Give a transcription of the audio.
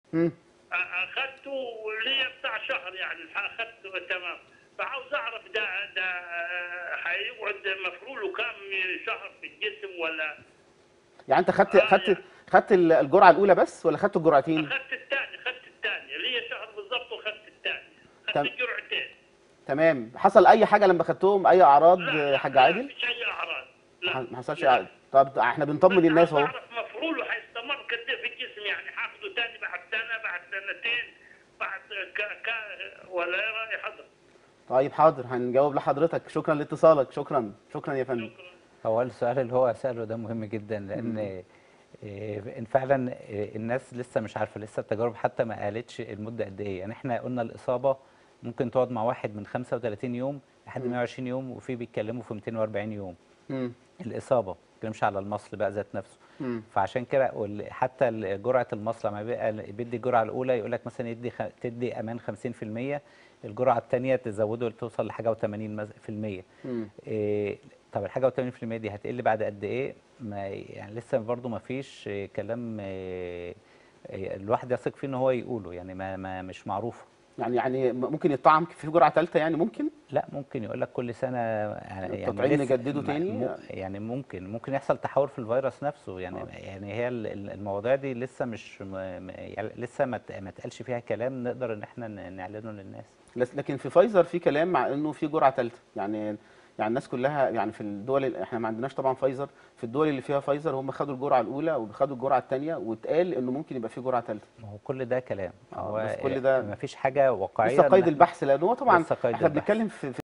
مم. اخذته لي بتاع شهر يعني اخذته تمام فعاوز اعرف ده ده هيقعد مفعول له كام شهر في الجسم ولا يعني انت خدت آه، خدت يعني. خدت ال- الجرعه الاولى بس ولا خدت الجرعتين اخذت الثاني اخذت الثاني لي شهر بالضبط واخذت الثاني تم- اخذت جرعتين تمام حصل اي حاجه لما خدتهم اي اعراض لا آه، لا حاج لا عادل مفيش اي اعراض لا ما حصلش لا. أي- طب احنا بنطمن بس الناس عاوز اهو اعرف مفعوله هيستمر قد ايه في الجسم يعني هاخده ثاني بعد سنه بعد سنتين بعد ك... ك... ولا ايه راي حضرتك؟ طيب حاضر هنجاوب لحضرتك شكرا لاتصالك شكرا شكرا يا فندم شكرا هو السؤال اللي هو سأله ده مهم جدا لأن إيه، إن فعلا إيه، الناس لسه مش عارفة لسه التجارب حتى ما قالتش المدة قد إيه يعني إحنا قلنا الإصابة ممكن تقعد مع واحد من 35 يوم لحد 120 يوم وفي بيتكلموا في 240 يوم مم. الإصابة ما بتكلمش على المصل بقى ذات نفسه مم. فعشان كده وال- حتى ال- جرعة المصل لما بيبقى بيدي الجرعة الأولى يقول لك مثلا يدي خ... تدي أمان 50% الجرعة الثانية تزوده توصل لحاجة و80 في المية مم. إيه طب الحاجه و80% دي هتقل بعد قد ايه ما يعني لسه برضو ما فيش إيه، كلام إيه، إيه، الواحد يثق فيه ان هو يقوله يعني ما, ما مش معروفه يعني يعني ممكن يطعم في جرعه ثالثه يعني ممكن لا ممكن يقول لك كل سنه يعني التطعيم لسه- نجدده ما- تاني؟ مو- يعني ممكن ممكن يحصل تحول في الفيروس نفسه يعني آه. يعني هي ال- ال- المواضيع دي لسه مش م- م- يعني لسه ما ت- ما اتقالش فيها كلام نقدر ان احنا ن- نعلنه للناس لس- لكن في فايزر في كلام مع انه في جرعه ثالثه يعني يعني الناس كلها يعني في الدول اللي احنا ما عندناش طبعا فايزر في الدول اللي فيها فايزر هم خدوا الجرعه الاولى وخدوا الجرعه الثانيه واتقال انه ممكن يبقى في جرعه ثالثه ما هو كل ده كلام آه، هو بس كل ده ما فيش حاجه واقعيه لسه إن قيد إحنا- البحث لان هو طبعا لسه قيد احنا البحث. بنتكلم في في